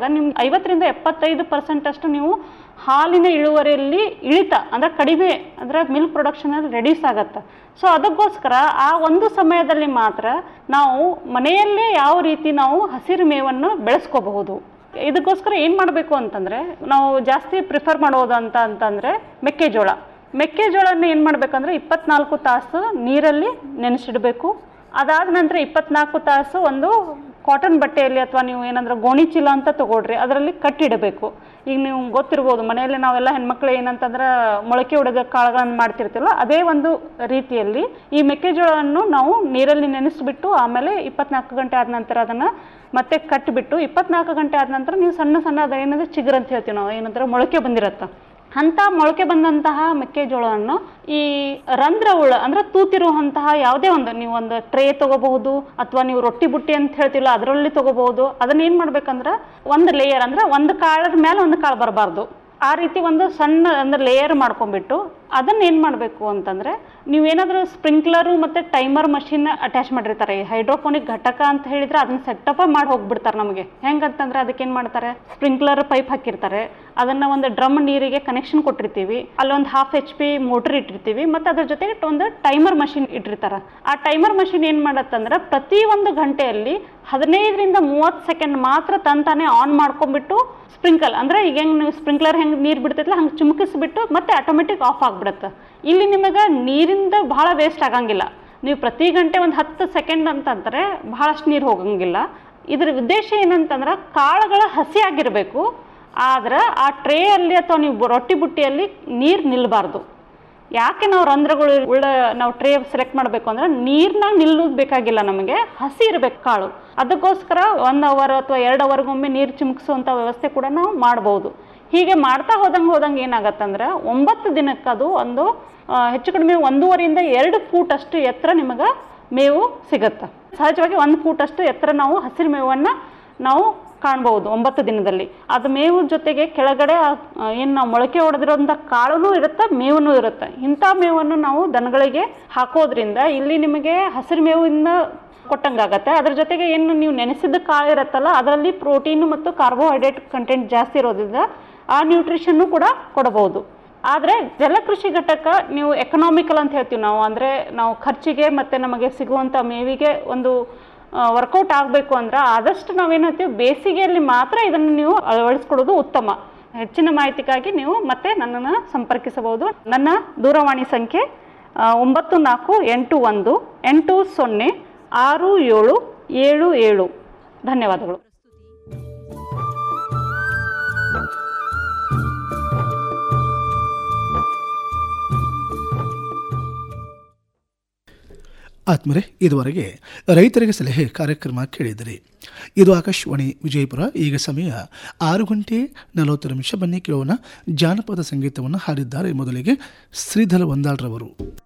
ನಿಮ್ ಐವತ್ತರಿಂದ ಎಪ್ಪತ್ತೈದು ಪರ್ಸೆಂಟ್ ಅಷ್ಟು ನೀವು ಹಾಲಿನ ಇಳುವರಿಯಲ್ಲಿ ಇಳಿತ ಅಂದ್ರೆ ಕಡಿಮೆ ಅಂದ್ರೆ ಮಿಲ್ಕ್ ಪ್ರೊಡಕ್ಷನ್ ರೆಡ್ಯೂಸ್ ಆಗತ್ತೆ ಸೊ ಅದಕ್ಕೋಸ್ಕರ ಆ ಒಂದು ಸಮಯದಲ್ಲಿ ಮಾತ್ರ ನಾವು ಮನೆಯಲ್ಲೇ ಯಾವ ರೀತಿ ನಾವು ಹಸಿರು ಮೇವನ್ನು ಬೆಳೆಸ್ಕೋಬಹುದು ಇದಕ್ಕೋಸ್ಕರ ಏನು ಮಾಡಬೇಕು ಅಂತಂದರೆ ನಾವು ಜಾಸ್ತಿ ಪ್ರಿಫರ್ ಮಾಡೋದು ಅಂತ ಅಂತಂದರೆ ಮೆಕ್ಕೆಜೋಳ ಮೆಕ್ಕೆಜೋಳನ ಏನು ಮಾಡಬೇಕಂದ್ರೆ ಇಪ್ಪತ್ನಾಲ್ಕು ತಾಸು ನೀರಲ್ಲಿ ನೆನೆಸಿಡಬೇಕು ಅದಾದ ನಂತರ ಇಪ್ಪತ್ನಾಲ್ಕು ತಾಸು ಒಂದು ಕಾಟನ್ ಬಟ್ಟೆಯಲ್ಲಿ ಅಥವಾ ನೀವು ಏನಂದ್ರೆ ಗೋಣಿ ಚೀಲ ಅಂತ ತಗೊಳ್ರಿ ಅದರಲ್ಲಿ ಕಟ್ಟಿಡಬೇಕು ಈಗ ನೀವು ಗೊತ್ತಿರ್ಬೋದು ಮನೆಯಲ್ಲಿ ನಾವೆಲ್ಲ ಹೆಣ್ಮಕ್ಳು ಏನಂತಂದ್ರೆ ಮೊಳಕೆ ಹೊಡೆದ ಕಾಳುಗಳನ್ನು ಮಾಡ್ತಿರ್ತೀವಲ್ಲ ಅದೇ ಒಂದು ರೀತಿಯಲ್ಲಿ ಈ ಮೆಕ್ಕೆಜೋಳವನ್ನು ನಾವು ನೀರಲ್ಲಿ ನೆನೆಸಿಬಿಟ್ಟು ಆಮೇಲೆ ಇಪ್ಪತ್ನಾಲ್ಕು ಗಂಟೆ ಆದ ನಂತರ ಅದನ್ನು ಮತ್ತೆ ಕಟ್ಟಿಬಿಟ್ಟು ಇಪ್ಪತ್ನಾಲ್ಕು ಗಂಟೆ ಆದ ನಂತರ ನೀವು ಸಣ್ಣ ಸಣ್ಣ ಅದು ಏನಂದ್ರೆ ಚಿಗುರು ಅಂತ ಹೇಳ್ತೀವಿ ನಾವು ಏನಂದ್ರೆ ಮೊಳಕೆ ಬಂದಿರತ್ತೆ ಅಂತ ಮೊಳಕೆ ಬಂದಂತಹ ಮೆಕ್ಕೆಜೋಳವನ್ನು ಈ ರಂಧ್ರ ಹುಳ ಅಂದ್ರೆ ತೂತಿರುವಂತಹ ಯಾವುದೇ ಒಂದು ನೀವು ಒಂದು ಟ್ರೇ ತಗೋಬಹುದು ಅಥವಾ ನೀವು ರೊಟ್ಟಿ ಬುಟ್ಟಿ ಅಂತ ಹೇಳ್ತಿಲ್ಲ ಅದರಲ್ಲಿ ತಗೋಬಹುದು ಅದನ್ನ ಏನು ಮಾಡ್ಬೇಕಂದ್ರೆ ಒಂದು ಲೇಯರ್ ಅಂದ್ರೆ ಒಂದು ಕಾಳದ ಮೇಲೆ ಒಂದು ಕಾಳು ಬರಬಾರ್ದು ಆ ರೀತಿ ಒಂದು ಸಣ್ಣ ಅಂದ್ರೆ ಲೇಯರ್ ಮಾಡ್ಕೊಂಡ್ಬಿಟ್ಟು ಅದನ್ನ ಏನು ಮಾಡಬೇಕು ಅಂತಂದ್ರೆ ನೀವೇನಾದರೂ ಸ್ಪ್ರಿಂಕ್ಲರು ಮತ್ತು ಟೈಮರ್ ಮಷಿನ್ ಅಟ್ಯಾಚ್ ಮಾಡಿರ್ತಾರೆ ಈ ಹೈಡ್ರೋಫೋನಿಕ್ ಘಟಕ ಅಂತ ಹೇಳಿದ್ರೆ ಅದನ್ನ ಸೆಟಪ್ ಮಾಡಿ ಹೋಗ್ಬಿಡ್ತಾರೆ ನಮಗೆ ಹೆಂಗಂತಂದ್ರೆ ಅದಕ್ಕೆ ಏನು ಮಾಡ್ತಾರೆ ಸ್ಪ್ರಿಂಕ್ಲರ್ ಪೈಪ್ ಹಾಕಿರ್ತಾರೆ ಅದನ್ನ ಒಂದು ಡ್ರಮ್ ನೀರಿಗೆ ಕನೆಕ್ಷನ್ ಕೊಟ್ಟಿರ್ತೀವಿ ಅಲ್ಲೊಂದು ಹಾಫ್ ಎಚ್ ಪಿ ಮೋಟರ್ ಇಟ್ಟಿರ್ತೀವಿ ಮತ್ತು ಅದ್ರ ಜೊತೆಗೆ ಒಂದು ಟೈಮರ್ ಮಷಿನ್ ಇಟ್ಟಿರ್ತಾರೆ ಆ ಟೈಮರ್ ಮಷಿನ್ ಏನು ಮಾಡತ್ತಂದ್ರೆ ಪ್ರತಿ ಒಂದು ಗಂಟೆಯಲ್ಲಿ ಹದಿನೈದರಿಂದ ಮೂವತ್ತು ಸೆಕೆಂಡ್ ಮಾತ್ರ ತಂತಾನೆ ಆನ್ ಮಾಡ್ಕೊಂಡ್ಬಿಟ್ಟು ಸ್ಪ್ರಿಂಕಲ್ ಅಂದ್ರೆ ಈಗ ಹೆಂಗ್ ನೀವು ಸ್ಪ್ರಿಂಕ್ಲರ್ ಹೆಂಗೆ ನೀರು ಬಿಡ್ತೈತಲ್ಲ ಹಂಗೆ ಚುಮಕಿಸ್ಬಿಟ್ಟು ಮತ್ತೆ ಆಟೋಮೆಟಿಕ್ ಆಫ್ ಆಗ್ಬಿಡುತ್ತೆ ಇಲ್ಲಿ ನಿಮಗೆ ನೀರಿಂದ ಬಹಳ ವೇಸ್ಟ್ ಆಗಂಗಿಲ್ಲ ನೀವು ಪ್ರತಿ ಗಂಟೆ ಒಂದು ಹತ್ತು ಸೆಕೆಂಡ್ ಅಂತಂದ್ರೆ ಬಹಳಷ್ಟು ನೀರು ಹೋಗಂಗಿಲ್ಲ ಇದ್ರ ಉದ್ದೇಶ ಏನಂತಂದ್ರೆ ಕಾಳುಗಳ ಹಸಿ ಆಗಿರಬೇಕು ಆದ್ರೆ ಆ ಟ್ರೇಯಲ್ಲಿ ಅಥವಾ ನೀವು ರೊಟ್ಟಿ ಬುಟ್ಟಿಯಲ್ಲಿ ನೀರು ನಿಲ್ಲಬಾರ್ದು ಯಾಕೆ ನಾವು ರಂಧ್ರಗಳು ಉಳ್ಳ ನಾವು ಟ್ರೇ ಸೆಲೆಕ್ಟ್ ಮಾಡಬೇಕು ಅಂದ್ರೆ ನೀರ್ನಾಗ ನಿಲ್ಲೋದು ಬೇಕಾಗಿಲ್ಲ ನಮಗೆ ಹಸಿ ಇರಬೇಕು ಕಾಳು ಅದಕ್ಕೋಸ್ಕರ ಒನ್ ಅವರ್ ಅಥವಾ ಎರಡು ಅವರ್ಗೊಮ್ಮೆ ನೀರು ಚಿಮುಕಿಸುವಂಥ ವ್ಯವಸ್ಥೆ ಕೂಡ ನಾವು ಮಾಡ್ಬೋದು ಹೀಗೆ ಮಾಡ್ತಾ ಹೋದಂಗೆ ಹೋದಂಗೆ ಏನಾಗತ್ತಂದ್ರೆ ಒಂಬತ್ತು ದಿನಕ್ಕೆ ಅದು ಒಂದು ಆ, ಹೆಚ್ಚು ಕಡಿಮೆ ಒಂದೂವರೆಯಿಂದ ಎರಡು ಫೂಟ್ ಅಷ್ಟು ಎತ್ತರ ನಿಮಗೆ ಮೇವು ಸಿಗುತ್ತೆ ಸಹಜವಾಗಿ ಒಂದು ಫೂಟ್ ಅಷ್ಟು ಎತ್ತರ ನಾವು ಹಸಿರು ಮೇವನ್ನು ನಾವು ಕಾಣ್ಬೋದು ಒಂಬತ್ತು ದಿನದಲ್ಲಿ ಅದು ಮೇವು ಜೊತೆಗೆ ಕೆಳಗಡೆ ಏನು ನಾವು ಮೊಳಕೆ ಹೊಡೆದಿರೋಂಥ ಕಾಳುನೂ ಇರುತ್ತೆ ಮೇವೂ ಇರುತ್ತೆ ಇಂಥ ಮೇವನ್ನು ನಾವು ದನಗಳಿಗೆ ಹಾಕೋದ್ರಿಂದ ಇಲ್ಲಿ ನಿಮಗೆ ಹಸಿರು ಮೇವಿಂದ ಕೊಟ್ಟಂಗಾಗತ್ತೆ ಅದ್ರ ಜೊತೆಗೆ ಏನು ನೀವು ನೆನೆಸಿದ ಕಾಳು ಇರುತ್ತಲ್ಲ ಅದರಲ್ಲಿ ಪ್ರೋಟೀನು ಮತ್ತು ಕಾರ್ಬೋಹೈಡ್ರೇಟ್ ಕಂಟೆಂಟ್ ಜಾಸ್ತಿ ಇರೋದ್ರಿಂದ ಆ ನ್ಯೂಟ್ರಿಷನ್ನು ಕೂಡ ಕೊಡಬಹುದು ಆದರೆ ಜಲಕೃಷಿ ಘಟಕ ನೀವು ಎಕನಾಮಿಕಲ್ ಅಂತ ಹೇಳ್ತೀವಿ ನಾವು ಅಂದರೆ ನಾವು ಖರ್ಚಿಗೆ ಮತ್ತು ನಮಗೆ ಸಿಗುವಂಥ ಮೇವಿಗೆ ಒಂದು ವರ್ಕೌಟ್ ಆಗಬೇಕು ಅಂದ್ರೆ ಆದಷ್ಟು ನಾವೇನು ಹೇಳ್ತೀವಿ ಬೇಸಿಗೆಯಲ್ಲಿ ಮಾತ್ರ ಇದನ್ನು ನೀವು ಅಳವಡಿಸ್ಕೊಡೋದು ಉತ್ತಮ ಹೆಚ್ಚಿನ ಮಾಹಿತಿಗಾಗಿ ನೀವು ಮತ್ತೆ ನನ್ನನ್ನು ಸಂಪರ್ಕಿಸಬಹುದು ನನ್ನ ದೂರವಾಣಿ ಸಂಖ್ಯೆ ಆ, ಒಂಬತ್ತು ನಾಲ್ಕು ಎಂಟು ಒಂದು ಎಂಟು ಸೊನ್ನೆ ಆರು ಏಳು ಏಳು ಏಳು ಧನ್ಯವಾದಗಳು ಆತ್ಮರೆ ಇದುವರೆಗೆ ರೈತರಿಗೆ ಸಲಹೆ ಕಾರ್ಯಕ್ರಮ ಕೇಳಿದಿರಿ ಇದು ಆಕಾಶವಾಣಿ ವಿಜಯಪುರ ಈಗ ಸಮಯ ಆರು ಗಂಟೆ ನಲವತ್ತು ನಿಮಿಷ ಬನ್ನಿ ಕೇಳೋಣ ಜಾನಪದ ಸಂಗೀತವನ್ನು ಹಾಡಿದ್ದಾರೆ ಮೊದಲಿಗೆ ಶ್ರೀಧರ ವಂದಾಳ್ರವರು